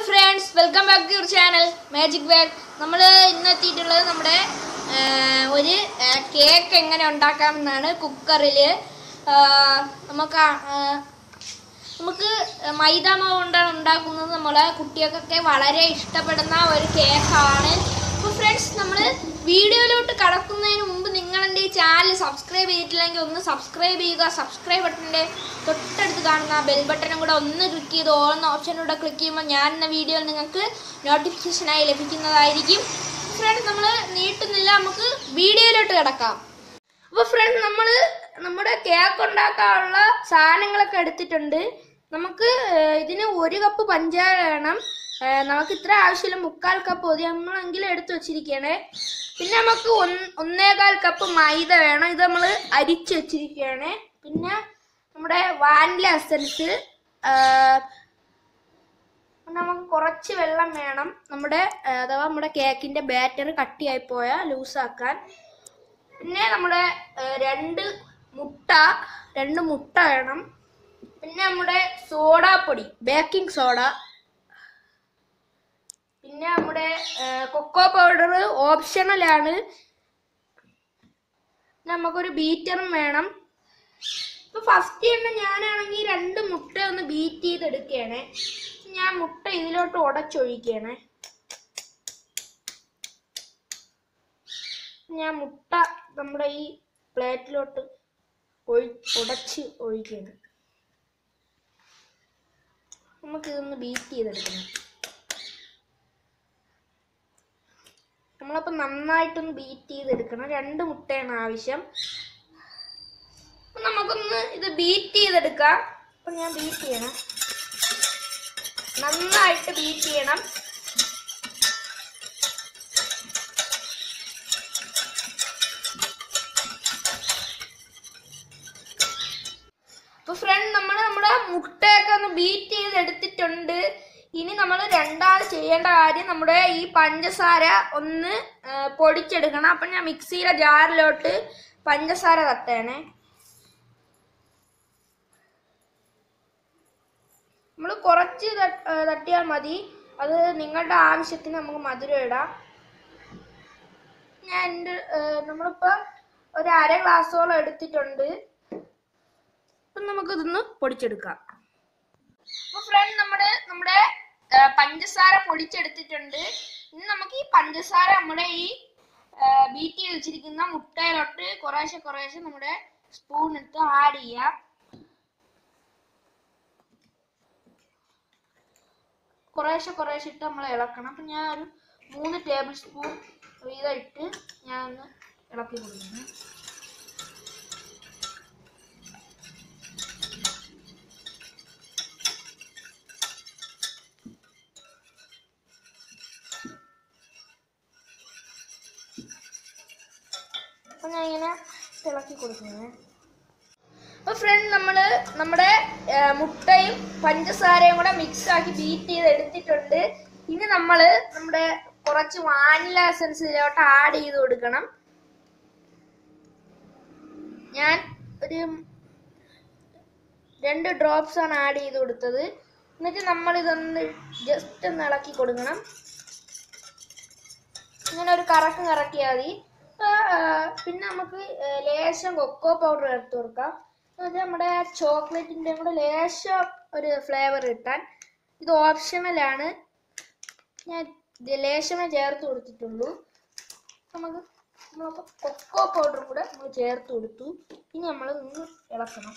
Friends welcome back to your channel magic bag നമ്മൾ ഇന്ന് എത്തിയിട്ടുള്ളത് നമ്മുടെ ആ, ഒരു കേക്ക് എങ്ങനെ ഉണ്ടാക്കാമെന്നാണ് കുക്കറിൽ നമുക്ക് ആ, ആ, നമുക്ക് മൈദ മാവ് കൊണ്ടാണ് ഉണ്ടാക്കുന്നത് നമ്മളെ കുട്ടികൾക്കൊക്കെ വളരെ ഇഷ്ടപ്പെടുന്ന ഒരു കേക്കാണ് അപ്പോൾ ഫ്രണ്ട്സ് നമ്മൾ വീഡിയോയിലോട്ട് കടക്കുന്നതിന് മുമ്പ് നിങ്ങൾ എൻ്റെ ഈ ചാനൽ സബ്സ്ക്രൈബ് ചെയ്തിട്ടില്ലെങ്കിൽ ഒന്ന് സബ്സ്ക്രൈബ് ചെയ്യുക സബ്സ്ക്രൈബ് ബട്ടൻ്റെ തൊട്ടടുത്ത് കാണുന്ന ബെൽ ബട്ടണും കൂടെ ഒന്ന് ക്ലിക്ക് ചെയ്ത് ഓൾ എന്ന ഓപ്ഷനിലൂടെ ക്ലിക്ക് ചെയ്യുമ്പോൾ ഞാൻ എന്ന വീഡിയോ നിങ്ങൾക്ക് നോട്ടിഫിക്കേഷനായി ലഭിക്കുന്നതായിരിക്കും ഫ്രണ്ട്സ് നമ്മൾ നീട്ടുന്നില്ല നമുക്ക് വീഡിയോയിലോട്ട് കിടക്കാം അപ്പോൾ ഫ്രണ്ട് നമ്മൾ നമ്മുടെ കേക്ക് ഉണ്ടാക്കാനുള്ള സാധനങ്ങളൊക്കെ എടുത്തിട്ടുണ്ട് നമുക്ക് ഏഹ്, ഇതിന് ഒരു കപ്പ് പഞ്ചാര വേണം ഏഹ്, നമുക്ക് ഇത്ര ആവശ്യമില്ല മുക്കാൽ കപ്പ് മതി നമ്മളെങ്കിലും എടുത്തു വെച്ചിരിക്കുകയാണ് പിന്നെ നമുക്ക് ഒന്ന് ഒന്നേകാൽ കപ്പ് മൈദ വേണം ഇത് നമ്മൾ അരിച്ച് വെച്ചിരിക്കുകയാണ് പിന്നെ നമ്മുടെ വാനില എസൻസ് പിന്നെ നമുക്ക് കുറച്ച് വെള്ളം വേണം നമ്മുടെ ഏഹ്, അഥവാ നമ്മുടെ കേക്കിന്റെ ബാറ്റർ കട്ടിയായി പോയാൽ ലൂസാക്കാൻ പിന്നെ നമ്മുടെ ഏഹ്, രണ്ട് മുട്ട രണ്ട് മുട്ട വേണം പിന്നെ നമ്മുടെ സോഡാപ്പൊടി ബേക്കിംഗ് സോഡ പിന്നെ നമ്മുടെ ഏഹ്, കൊക്കോ പൗഡർ ഓപ്ഷണലാണ് പിന്നെ നമുക്കൊരു ബീറ്ററും വേണം ഇപ്പൊ ഫസ്റ്റ് തന്നെ ഞാനാണെങ്കിൽ രണ്ട് മുട്ട ഒന്ന് ബീറ്റ് ചെയ്തെടുക്കുകയാണ് ഞാൻ മുട്ട ഇതിലോട്ട് ഉടച്ചൊഴിക്കുകയാണ് ഞാൻ മുട്ട നമ്മുടെ ഈ പ്ലേറ്റിലോട്ട് ഒഴി ഉടച്ച് ഒഴിക്കുകയാണ് നമുക്കിതൊന്ന് ബീറ്റ് ചെയ്തെടുക്കണം നമ്മളപ്പോൾ നന്നായിട്ടൊന്ന് ബീറ്റ് ചെയ്തെടുക്കണം രണ്ട് മുട്ടയാണ് ആവശ്യം അപ്പൊ നമുക്കൊന്ന് ഇത് ബീറ്റ് ചെയ്തെടുക്കാം അപ്പൊ ഞാൻ ബീറ്റ് ചെയ്യണം നന്നായിട്ട് ബീറ്റ് ചെയ്യണം അപ്പൊ ഫ്രണ്ട് നമ്മൾ നമ്മുടെ മുട്ടയൊക്കെ ഒന്ന് ബീറ്റ് ചെയ്ത് എടുത്തിട്ടുണ്ട് ഇനി നമ്മൾ രണ്ടാമത് ചെയ്യേണ്ട കാര്യം നമ്മുടെ ഈ പഞ്ചസാര ഒന്ന് ആ, പൊടിച്ചെടുക്കണം അപ്പൊ ഞാൻ മിക്സിയുടെ ജാറിലോട്ട് പഞ്ചസാര തട്ടേണേ നമ്മൾ കുറച്ച് തട്ട്- ആ, തട്ടിയാൽ മതി അത് നിങ്ങളുടെ ആവശ്യത്തിന് നമുക്ക് മധുരം ഇടാം ഞാൻ എൻ്റെ നമ്മളിപ്പോൾ ഒരു അര ഗ്ലാസ്സോളം എടുത്തിട്ടുണ്ട് അപ്പം നമുക്ക് ഇതൊന്ന് പൊടിച്ചെടുക്കാം അപ്പൊ ഫ്രണ്ട് നമ്മുടെ നമ്മുടെ ആ, പഞ്ചസാര പൊടിച്ചെടുത്തിട്ടുണ്ട് ഇനി നമുക്ക് ഈ പഞ്ചസാര നമ്മുടെ ഈ ബീറ്റ് ചെയ്ത് വെച്ചിരിക്കുന്ന മുട്ടയിലോട്ട് കുറേശ്ശെ കുറേശ്ശെ നമ്മുടെ സ്പൂൺ എടുത്ത് ആഡ് ചെയ്യാം കുറേശ്ശെ കുറേശ്ശെ ഇട്ട് നമ്മൾ ഇളക്കണം അപ്പം ഞാൻ ഒരു മൂന്ന് ടേബിൾ സ്പൂൺ വീതം ഇട്ട് ഞാൻ ഒന്ന് ഇളക്കി കൊടുക്കുന്നു അപ്പം ഞാൻ ഇങ്ങനെ ഇളക്കി കൊടുക്കുന്നത് അപ്പൊ ഫ്രണ്ട് നമ്മള് നമ്മുടെ ആ, മുട്ടയും പഞ്ചസാരയും കൂടെ മിക്സ് ആക്കി ബീറ്റ് ചെയ്ത് എടുത്തിട്ടുണ്ട് ഇനി നമ്മള് നമ്മുടെ കുറച്ച് വാനില എസൻസ് ഇതിലോട്ട് ആഡ് ചെയ്ത് കൊടുക്കണം ഞാൻ ഒരു രണ്ട് ഡ്രോപ്സ് ആണ് ആഡ് ചെയ്ത് കൊടുത്തത് എന്നിട്ട് നമ്മൾ ഇതൊന്ന് ജസ്റ്റ് ഒന്ന് ഇളക്കി കൊടുക്കണം ഇങ്ങനെ ഒരു കറക്ക് കറക്കിയാൽ മതി ആ, ആ, പിന്നെ നമുക്ക് ആ, ലേശം കൊക്കോ പൗഡർ എടുത്ത് കൊടുക്കാം അത് നമ്മുടെ ചോക്ലേറ്റിൻ്റെ കൂടെ ലേശം ഒരു ഫ്ലേവർ കിട്ടാൻ ഇത് ഓപ്ഷണലാണ് ഞാൻ ഇത് ലേശമേ ചേർത്ത് കൊടുത്തിട്ടുള്ളൂ നമുക്ക് നമ്മളപ്പോൾ കൊക്കോ പൗഡർ കൂടെ നമ്മൾ ചേർത്ത് കൊടുത്തു ഇനി നമ്മൾ നിന്ന് ഇളക്കണം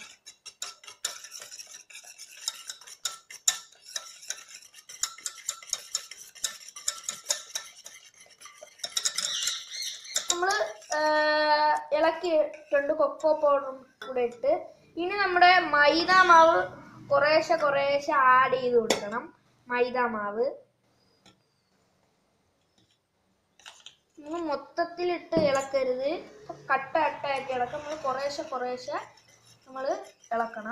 നമ്മൾ ഇളക്കിയിട്ടുണ്ട് കൊക്കോ പൗഡറും കൂടെ ഇട്ട് ഇനി നമ്മുടെ മൈദ മാവ് കുറേശ്ശെ കുറേശ്ശെ ആഡ് ചെയ്ത് കൊടുക്കണം മൈദ മാവ് നമ്മൾ മൊത്തത്തിലിട്ട് ഇളക്കരുത് കട്ട കട്ടയാക്കി ഇളക്കാം നമ്മൾ കുറേശ്ശെ കുറേശ്ശെ നമ്മൾ ഇളക്കണം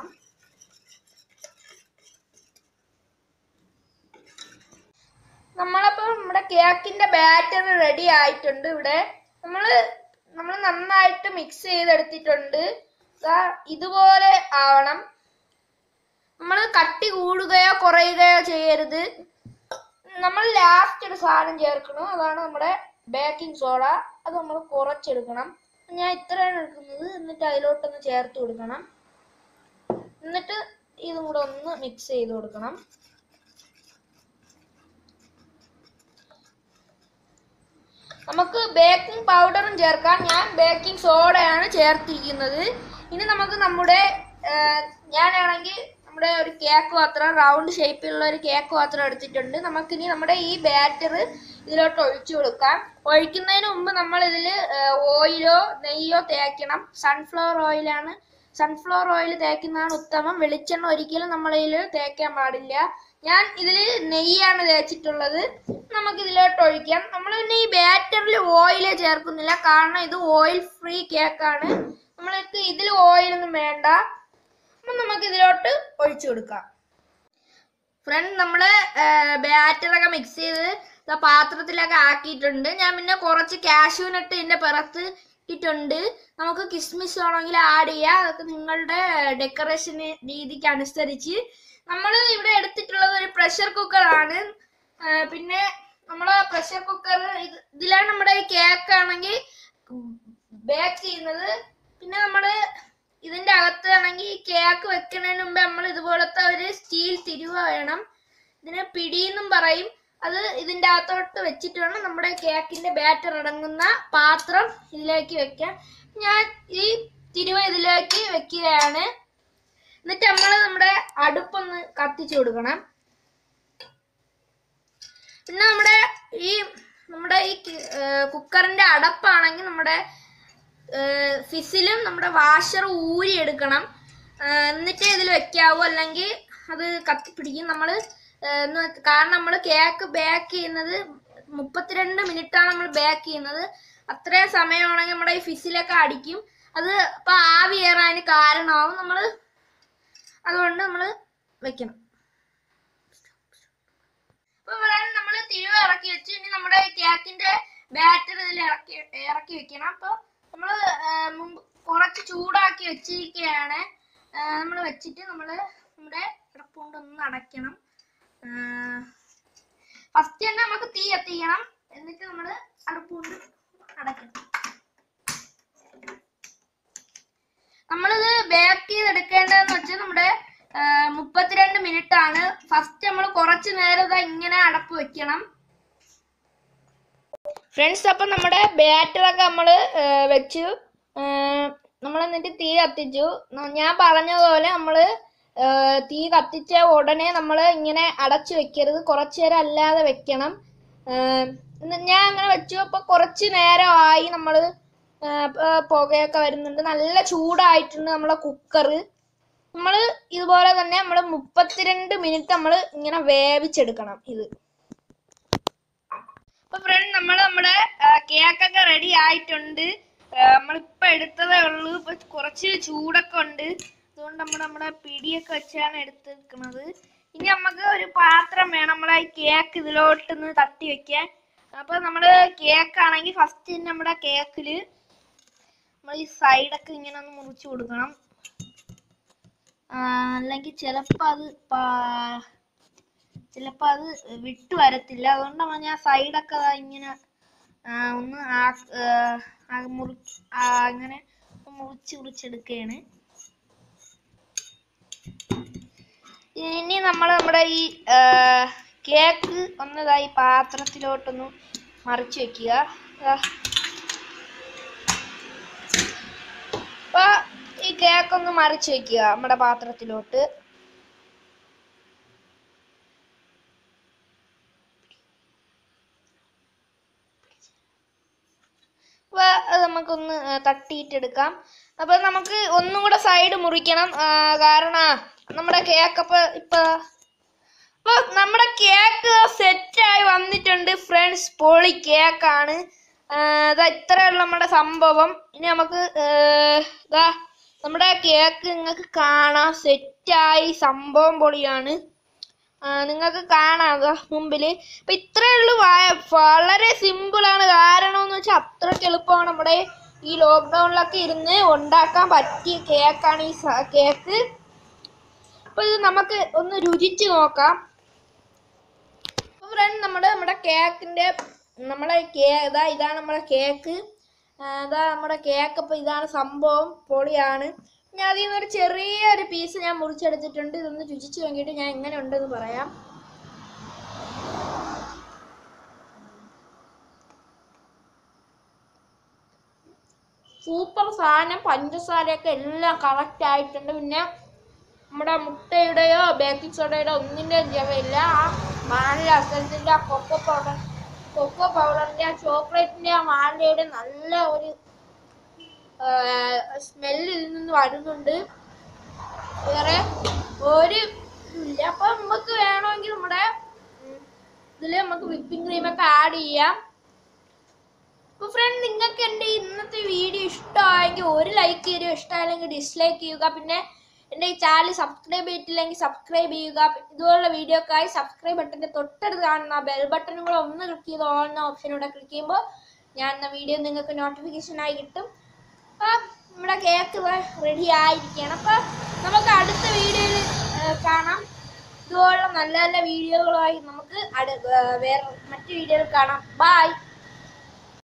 നമ്മളപ്പോൾ നമ്മുടെ കേക്കിന്റെ ബാറ്റർ റെഡി ആയിട്ടുണ്ട് ഇവിടെ നമ്മൾ നമ്മൾ നന്നായിട്ട് മിക്സ് ചെയ്തെടുത്തിട്ടുണ്ട് ദാ ഇതുപോലെ ആവണം നമ്മൾ കട്ടി കൂടുകയോ കുറയുകയോ ചെയ്യരുത് നമ്മൾ ലാസ്റ്റ് ഒരു സാധനം ചേർക്കണം അതാണ് നമ്മുടെ ബേക്കിംഗ് സോഡ അത് നമ്മൾ കുറച്ചെടുക്കണം ഞാൻ ഇത്രയാണ് എടുക്കുന്നത് എന്നിട്ട് അതിലോട്ടൊന്ന് ചേർത്ത് കൊടുക്കണം എന്നിട്ട് ഇതും കൂടെ ഒന്ന് മിക്സ് ചെയ്ത് കൊടുക്കണം നമുക്ക് ബേക്കിംഗ് പൗഡറും ചേർക്കാം ഞാൻ ബേക്കിംഗ് സോഡയാണ് ചേർത്തിരിക്കുന്നത് ഇനി നമുക്ക് നമ്മുടെ ആ, ഞാനാണെങ്കിൽ നമ്മുടെ ഒരു കേക്ക് പാത്രം റൗണ്ട് ഷേപ്പിലുള്ള ഒരു കേക്ക് പാത്രം എടുത്തിട്ടുണ്ട് നമുക്കിനി നമ്മുടെ ഈ ബാറ്റർ ഇതിലോട്ട് ഒഴിച്ചു കൊടുക്കാം ഒഴിക്കുന്നതിന് മുമ്പ് നമ്മൾ ഇതിൽ ഓയിലോ നെയ്യോ തേക്കണം സൺഫ്ലവർ ഓയിലാണ് സൺഫ്ലവർ ഓയിൽ തേക്കുന്നതാണ് ഉത്തമം വെളിച്ചെണ്ണ ഒരിക്കലും നമ്മളിതിൽ തേക്കാൻ പാടില്ല ഞാൻ ഇതിൽ നെയ്യാണ് തേച്ചിട്ടുള്ളത് നമുക്ക് ഇതിലോട്ട് ഒഴിക്കാം നമ്മൾ പിന്നെ ഈ ബാറ്ററിൽ ഓയിൽ ചേർക്കുന്നില്ല കാരണം ഇത് ഓയിൽ ഫ്രീ കേക്കാണ് നമ്മൾക്ക് ഇതിൽ ഓയിലൊന്നും വേണ്ട അപ്പം നമുക്ക് ഇതിലോട്ട് ഒഴിച്ചു കൊടുക്കാം ഫ്രണ്ട് നമ്മൾ ബാറ്ററൊക്കെ മിക്സ് ചെയ്ത് ദാ പാത്രത്തിലൊക്കെ ആക്കിയിട്ടുണ്ട് ഞാൻ പിന്നെ കുറച്ച് കാഷ്യൂ നട്ട് ഇതിൻ്റെ പുറത്ത് ഇട്ടിട്ടുണ്ട് നമുക്ക് കിസ്മിസ് വേണമെങ്കിൽ ആഡ് ചെയ്യാം അതൊക്കെ നിങ്ങളുടെ ഡെക്കറേഷൻ രീതിക്ക് അനുസരിച്ച് നമ്മൾ ഇവിടെ എടുത്തിട്ടുള്ളത് ഒരു പ്രഷർ കുക്കറാണ് പിന്നെ നമ്മൾ പ്രഷർ കുക്കർ ഇതിലാണ് നമ്മുടെ ഈ കേക്ക് ആണെങ്കിൽ ബേക്ക് ചെയ്യുന്നത് പിന്നെ നമ്മൾ ഇതിന്റെ അകത്ത് ആണെങ്കിൽ കേക്ക് വെക്കുന്നതിന് മുമ്പ് നമ്മൾ ഇതുപോലത്തെ ഒരു സ്റ്റീൽ തിരുവ വേണം ഇതിന് പിടിയെന്നും പറയും അത് ഇതിന്റെ അകത്തോട്ട് വെച്ചിട്ട് വേണം നമ്മുടെ കേക്കിന്റെ ബാറ്റർ അടങ്ങുന്ന പാത്രം ഇതിലേക്ക് വെക്കാൻ ഞാൻ ഈ തിരുവ ഇതിലേക്ക് വെക്കുകയാണ് എന്നിട്ട് നമ്മൾ നമ്മുടെ അടുപ്പൊന്ന് കത്തിച്ചു കൊടുക്കണം പിന്നെ നമ്മുടെ ഈ നമ്മുടെ ഈ കുക്കറിന്റെ അടപ്പാണെങ്കിൽ നമ്മുടെ ഫിസിലും നമ്മുടെ വാഷർ ഊരി എടുക്കണം ആ, എന്നിട്ടേ ഇതിൽ വെക്കാവൂ അല്ലെങ്കിൽ അത് കത്തിപ്പിടിക്കും നമ്മൾ കാരണം നമ്മൾ കേക്ക് ബേക്ക് ചെയ്യുന്നത് മുപ്പത്തിരണ്ട് മിനിറ്റാണ് നമ്മൾ ബേക്ക് ചെയ്യുന്നത് അത്രയും സമയമാണെങ്കിൽ നമ്മുടെ ഈ ഫിസിലൊക്കെ അടിക്കും അത് അപ്പൊ ആവി ഏറാൻ കാരണമാവും നമ്മൾ അതുകൊണ്ട് നമ്മൾ വെക്കണം അപ്പൊ ഇവിടെ നമ്മൾ തിരുവ ഇറക്കി വെച്ചു ഇനി നമ്മുടെ കേക്കിന്റെ ബാറ്റർ ഇതിൽ ഇറക്കി ഇറക്കി വെക്കണം അപ്പൊ നമ്മൾ മുമ്പ് കുറച്ച് ചൂടാക്കി വെച്ചിരിക്കുകയാണ് നമ്മൾ വെച്ചിട്ട് നമ്മൾ നമ്മുടെ അടപ്പുകൊണ്ട് ഒന്ന് അടയ്ക്കണം ഫസ്റ്റ് തന്നെ നമുക്ക് തീ കത്തിക്കണം എന്നിട്ട് നമ്മൾ അടുപ്പുകൊണ്ട് അടയ്ക്കണം നമ്മളിത് ബേക്ക് ചെയ്തെടുക്കേണ്ടതെന്ന് വെച്ചാൽ നമ്മുടെ ആ, മുപ്പത്തിരണ്ട് മിനിറ്റ് ആണ് ഫസ്റ്റ് നമ്മൾ കുറച്ച് നേരം ഇതാ ഇങ്ങനെ അടപ്പ് വെക്കണം ഫ്രണ്ട്സ് അപ്പം നമ്മുടെ ബാറ്ററൊക്കെ നമ്മൾ വെച്ചു നമ്മൾ എന്നിട്ട് തീ കത്തിച്ചു ന- ഞാൻ പറഞ്ഞതുപോലെ നമ്മൾ തീ കത്തിച്ച ഉടനെ നമ്മൾ ഇങ്ങനെ അടച്ചു വെക്കരുത് കുറച്ച് നേരം അല്ലാതെ വെക്കണം ഏഹ്, ഇന്ന് ഞാൻ അങ്ങനെ വെച്ചു അപ്പോൾ കുറച്ച് നേരമായി നമ്മൾ പുകയൊക്കെ വരുന്നുണ്ട് നല്ല ചൂടായിട്ടുണ്ട് നമ്മളെ കുക്കർ നമ്മൾ ഇതുപോലെ തന്നെ നമ്മൾ മുപ്പത്തിരണ്ട് മിനിറ്റ് നമ്മൾ ഇങ്ങനെ വേവിച്ചെടുക്കണം ഇത് അപ്പൊ ഫ്രണ്ട് നമ്മൾ നമ്മുടെ കേക്കൊക്കെ റെഡി ആയിട്ടുണ്ട് നമ്മളിപ്പോ എടുത്തതേ ഉള്ളൂ ഇപ്പൊ കുറച്ച് ചൂടൊക്കെ ഉണ്ട് അതുകൊണ്ട് നമ്മൾ നമ്മുടെ പിടിയൊക്കെ വെച്ചാണ് എടുത്തിരിക്കുന്നത് ഇനി നമുക്ക് ഒരു പാത്രം വേണം നമ്മളെ ഈ കേക്ക് ഇതിലോട്ടൊന്ന് തട്ടി വെക്കാൻ അപ്പൊ നമ്മള് കേക്ക് ആണെങ്കിൽ ഫസ്റ്റ് നമ്മുടെ കേക്കില് നമ്മൾ ഈ സൈഡൊക്കെ ഇങ്ങനെ ഒന്ന് മുറിച്ചു കൊടുക്കണം ആ, അല്ലെങ്കിൽ ചിലപ്പോൾ അത് പാ- ചിലപ്പോ അത് വിട്ടു വരത്തില്ല അതുകൊണ്ടാണ് ഞാൻ സൈഡൊക്കെ ദാ ഇങ്ങനെ ആ, ഒന്ന് ആ- ആ, ആ മുറി ആ, അങ്ങനെ മുറിച്ച് മുറിച്ചെടുക്കുകയാണ് ഇനി നമ്മൾ നമ്മുടെ ഈ ആ, കേക്ക് ഒന്നതായി പാത്രത്തിലോട്ടൊന്ന് മറിച്ച് വെക്കുക ദാ. അപ്പൊ ഈ കേക്ക് ഒന്ന് മറിച്ച് വെക്കുക നമ്മുടെ പാത്രത്തിലോട്ട് അപ്പൊ അത് നമുക്കൊന്ന് ആ, തട്ടിയിട്ടെടുക്കാം അപ്പൊ നമുക്ക് ഒന്നും കൂടെ സൈഡ് മുറിക്കണം ആ, കാരണം നമ്മുടെ കേക്ക് അപ്പൊ ഇപ്പൊ അപ്പൊ നമ്മുടെ കേക്ക് സെറ്റായി വന്നിട്ടുണ്ട് ഫ്രണ്ട്സ് പൊളി കേക്കാണ് ഇതാ ഇത്രയുള്ള നമ്മുടെ സംഭവം ഇനി നമുക്ക് ആ, ഇതാ നമ്മുടെ കേക്ക് നിങ്ങൾക്ക് കാണാം സെറ്റായി സംഭവം പൊളിയാണ് ആ, നിങ്ങൾക്ക് കാണാം ദാ മുമ്പില് അപ്പൊ ഇത്രയേ ഉള്ളൂ വാ- വളരെ സിമ്പിൾ ആണ് കാരണം എന്ന് വെച്ചാൽ അത്രയ്ക്ക് എളുപ്പമാണ് നമ്മുടെ ഈ ലോക്ക്ഡൗണിലൊക്കെ ഇരുന്ന് ഉണ്ടാക്കാൻ പറ്റിയ കേക്കാണ് ഈ സ- കേക്ക് അപ്പൊ ഇത് നമുക്ക് ഒന്ന് രുചിച്ച് നോക്കാം ഫ്രണ്ട് നമ്മൾ കേക്കിന്റെ നമ്മളെ കേ ഇതാ ഇതാണ് നമ്മുടെ കേക്ക് ആ, ഇതാ നമ്മുടെ കേക്ക് അപ്പോൾ ഇതാണ് സംഭവം പൊളിയാണ് ഞാൻ അതിൽ നിന്നൊരു ചെറിയൊരു പീസ് ഞാൻ മുറിച്ചെടുത്തിട്ടുണ്ട് ഇതൊന്ന് രുചിച്ച് നോക്കിയിട്ട് ഞാൻ എങ്ങനെ ഉണ്ടെന്ന് പറയാം സൂപ്പർ സാധനം പഞ്ചസാരയൊക്കെ എല്ലാം കറക്റ്റ് ആയിട്ടുണ്ട് പിന്നെ നമ്മുടെ മുട്ടയുടെയോ ബേക്കിംഗ് സോഡയുടെയോ ഒന്നിൻ്റെ ജവയില്ല ആ മാനില അസലത്തിൻ്റെ ആ കൊക്കോ പൗഡർ കൊക്കോ പൗഡറിൻ്റെ ആ ചോക്ലേറ്റിൻ്റെ ആ മാനിലയുടെ നല്ല ഒരു സ്മെല്ല് ഇതിൽ നിന്ന് വരുന്നുണ്ട് വേറെ ഒരു ഇല്ല അപ്പം നമുക്ക് വേണമെങ്കിൽ നമ്മുടെ ഇതിൽ നമുക്ക് വിപ്പിംഗ് ക്രീമൊക്കെ ആഡ് ചെയ്യാം അപ്പോൾ ഫ്രണ്ട് നിങ്ങൾക്ക് എൻ്റെ ഇന്നത്തെ വീഡിയോ ഇഷ്ടമായെങ്കിൽ ഒരു ലൈക്ക് ചെയ്യുക ഇഷ്ടമായില്ലെങ്കിൽ ഡിസ്ലൈക്ക് ചെയ്യുക പിന്നെ എൻ്റെ ഈ ചാനൽ സബ്സ്ക്രൈബ് ചെയ്തിട്ടില്ലെങ്കിൽ സബ്സ്ക്രൈബ് ചെയ്യുക ഇതുപോലുള്ള വീഡിയോക്കായി സബ്സ്ക്രൈബ് ബട്ടൻ്റെ തൊട്ടടുത്ത് കാണുന്ന ബെൽ ബട്ടണും കൂടെ ഒന്ന് ക്ലിക്ക് ചെയ്ത് ഓൾ എന്ന ഓപ്ഷനൂടെ ക്ലിക്ക് ചെയ്യുമ്പോൾ ഞാൻ എന്ന വീഡിയോ നിങ്ങൾക്ക് നോട്ടിഫിക്കേഷനായി കിട്ടും അപ്പോൾ നമ്മുടെ കേക്ക് റെഡി ആയിരിക്കുകയാണ് അപ്പോൾ നമുക്ക് അടുത്ത വീഡിയോയിൽ കാണാം ഇതുപോലുള്ള നല്ല നല്ല വീഡിയോകളുമായി നമുക്ക് അടു വേറെ മറ്റു വീഡിയോയിൽ കാണാം ബായ്